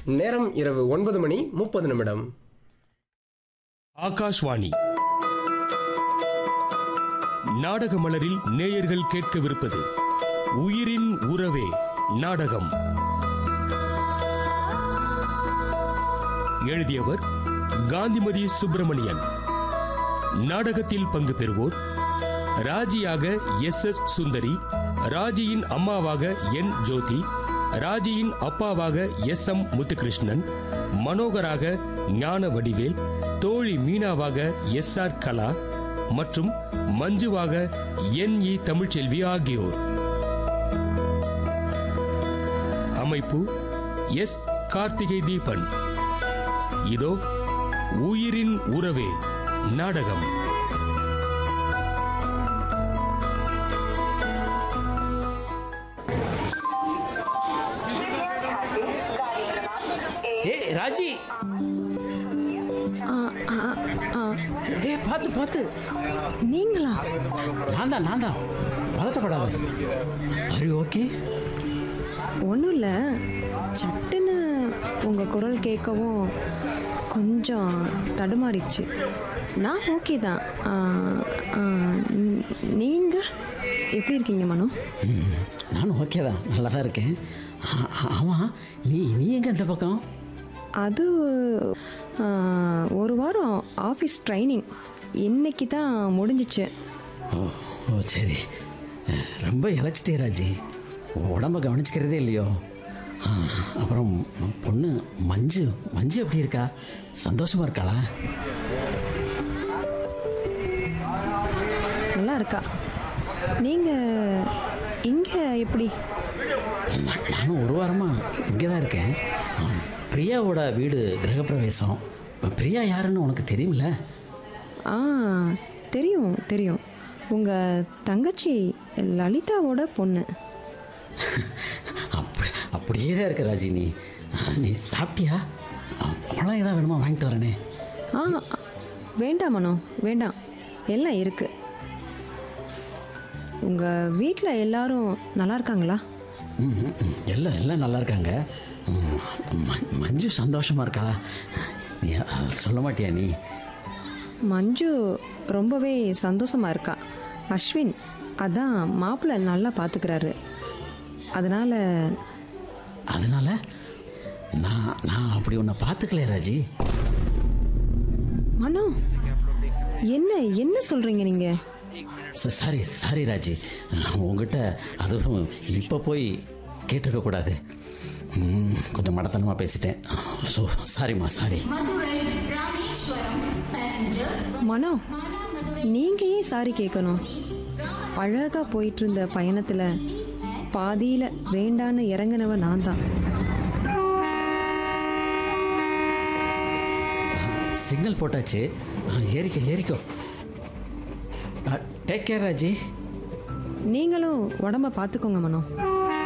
நேரம் இரவு ஒன்பது மணி முப்பது நிமிடம் ஆகாஷ்வாணி நாடக மலரில் நேயர்கள் கேட்கவிருப்பது உயிரின் உறவே நாடகம் எழுதியவர் காந்திமதி சுப்பிரமணியன் நாடகத்தில் பங்கு பெறுவோர் ராஜியாக எஸ் எஸ் சுந்தரி ராஜியின் அம்மாவாக என் ஜோதி ராஜியின் அப்பாவாக எஸ் எம் முத்துகிருஷ்ணன் மனோகராக ஞான வடிவேல் தோழி மீனாவாக எஸ் ஆர் கலா மற்றும் மஞ்சுவாக என் இ தமிழ்ச்செல்வி ஆகியோர் அமைப்பு எஸ் கார்த்திகை தீபன் இதோ உயிரின் உறவே நாடகம் ஏ ராஜி ஏ பார்த்து பார்த்து நீங்களா நான் தான் நான் தான் பதட்டப்படாத are you ஓகே ஒன்றும் இல்லை சட்டுன்னு உங்கள் குரல் கேட்கவும் கொஞ்சம் தடுமாறிடுச்சு நான் ஓகே தான் நீங்கள் எப்படி இருக்கீங்க மனோ நானும் ஓகே தான் நல்லா தான் இருக்கேன் ஆ- ஆ- ஆமாம் நீ நீ எங்கே இந்த பக்கம் அது ஆ, ஒரு வாரம் ஆஃபீஸ் ட்ரைனிங் இன்னைக்கு தான் முடிஞ்சிச்சு ஓ ஓ சரி அஹ், ரொம்ப இழைச்சிட்டே ராஜி உடம்ப கவனிச்சுக்கிறதே இல்லையோ ஆ, அப்புறம் பொண்ணு மஞ்சு மஞ்சு எப்படி இருக்கா சந்தோஷமா இருக்காளா நல்லா இருக்கா நீங்கள் இங்கே எப்படி நான்- நானும் ஒரு வாரமாக இங்கே தான் இருக்கேன் ஆ, பிரியாவோட வீடு கிரகப்பிரவேசம் பிரியா யாருன்னு உனக்கு தெரியுமில்ல ஆ தெரியும் தெரியும் உங்கள் தங்கச்சி லலிதாவோட பொண்ணு அப்படி அப்படியே தான் இருக்க ராஜி நீ நீ சாப்பிட்டியா பழம் ஏதாவது வேணுமா வாங்கிட்டு வரேனே ஆ வேண்டாம் மனோ வேண்டாம் எல்லாம் இருக்கு உங்கள் வீட்டில் எல்லாரும் நல்லா இருக்காங்களா ம், ம், ம். எல்லாம் எல்லாம் நல்லா இருக்காங்க ம், ம- மஞ்சு சந்தோஷமா இருக்காளா நீ அத சொல்ல மாட்டியா நீ மஞ்சு ரொம்பவே சந்தோஷமா இருக்கா அஸ்வின் அதான் மாப்பிள்ளை நல்லா பார்த்துக்கிறாரு அதனால் அதனால நான் நான் அப்படி உன்னை பார்த்துக்கலையே ராஜி மனோ என்ன என்ன சொல்கிறீங்க நீங்கள் ச- சாரி சாரி ராஜி உங்ககிட்ட அதுவும் இப்போ போய் கேட்டிருக்க கூடாது ம், கொஞ்சம் மடத்தனமாக பேசிட்டேன் ஸோ சாரிம்மா சாரி மதுரை ராமேஸ்வரம் பேசஞ்சர் மனோ நீங்கள் ஏன் சாரி கேட்கணும் அழகாக போயிட்டு இருந்த பயணத்தில் பாதியில் வேண்டான்னு இறங்கினவ நான் தான் சிக்னல் போட்டாச்சு ஆ, ஏறிக்கோ ஏறிக்கோ டேக் கேர் ராஜி நீங்களும் உடம்ப பார்த்துக்கோங்க மனோ